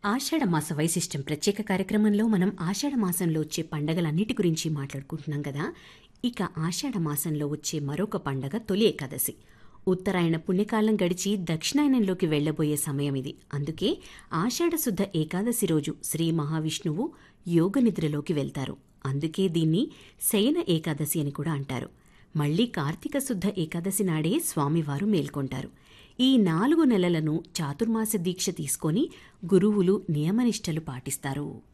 ఆషాఢ మాస వైశిష్టం ప్రత్యేక కార్యక్రమంలో మనం ఆషాఢ మాసంలో వచ్చే పండగలన్నిటి గురించి మాట్లాడుకుంటున్నాం కదా ఇక ఆషాఢ మాసంలో వచ్చే మరొక పండగ తొలి ఏకాదశి ఉత్తరాయణ పుణ్యకాలం గడిచి దక్షిణాయనంలోకి వెళ్లబోయే సమయం ఇది అందుకే ఆషాఢ శుద్ధ ఏకాదశి రోజు శ్రీ మహావిష్ణువు యోగ నిద్రలోకి వెళ్తారు అందుకే దీన్ని శయన ఏకాదశి అని కూడా అంటారు మళ్లీ కార్తీక శుద్ధ ఏకాదశి నాడే స్వామివారు మేల్కొంటారు ఈ నాలుగు నెలలను చాతుర్మాస దీక్ష తీసుకొని గురువులు నియమనిష్టలు పాటిస్తారు